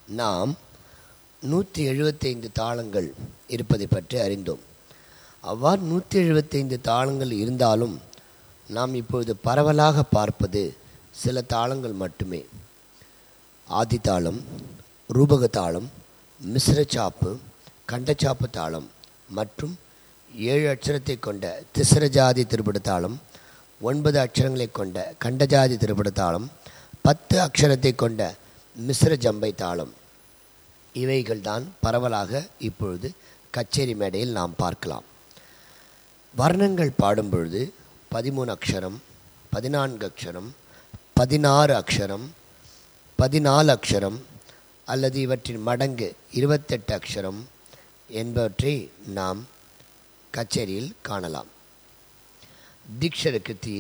நாம் நூற்றி எழுபத்தைந்து தாளங்கள் இருப்பதை பற்றி அறிந்தோம் அவ்வாறு நூற்றி எழுபத்தைந்து தாளங்கள் இருந்தாலும் நாம் இப்பொழுது பரவலாக பார்ப்பது சில தாளங்கள் மட்டுமே ஆதி தாளம் ரூபக தாளம் மிஸ்ரச்சாப்பு கண்டச்சாப்பு தாளம் மற்றும் ஏழு அட்சரத்தை கொண்ட திசரஜாதி திருப்பட தாளம் ஒன்பது அக்ஷரங்களை கொண்ட கண்டஜாதி திருப்பட தாளம் பத்து அக்ஷரத்தை கொண்ட மிஸ்ர ஜம்பை தாளம் இவைகள்தான் பரவலாக இப்பொழுது கச்சேரி மேடையில் நாம் பார்க்கலாம் வர்ணங்கள் பாடும் பொழுது பதிமூணு அக்ஷரம் பதினான்கு அக்ஷரம் பதினாறு அக்ஷரம் பதினாலு அக்ஷரம் அல்லது இவற்றின் மடங்கு இருபத்தெட்டு அக்ஷரம் என்பவற்றை நாம் கச்சேரியில் காணலாம் தீக்ஷர கிருத்தி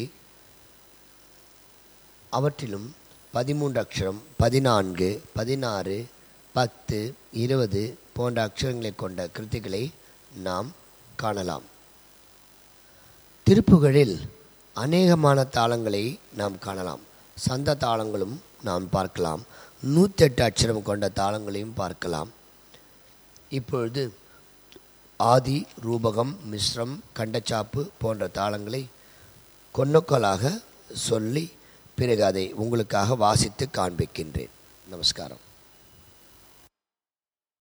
அவற்றிலும் பதிமூன்று அக்ஷரம் பதினான்கு பதினாறு பத்து இருபது போன்ற அக்ஷரங்களை கொண்ட கிருத்திகளை நாம் காணலாம் திருப்புகழில் அநேகமான தாளங்களை நாம் காணலாம் சந்த தாளங்களும் நாம் பார்க்கலாம் நூற்றெட்டு அக்ஷரம் கொண்ட தாளங்களையும் பார்க்கலாம் இப்பொழுது ஆதி ரூபகம் மிஸ்ரம் கண்டச்சாப்பு போன்ற தாளங்களை கொன்னொக்கலாக சொல்லி பிறகு அதை உங்களுக்காக வாசித்து காண்பிக்கின்றேன் நமஸ்காரம்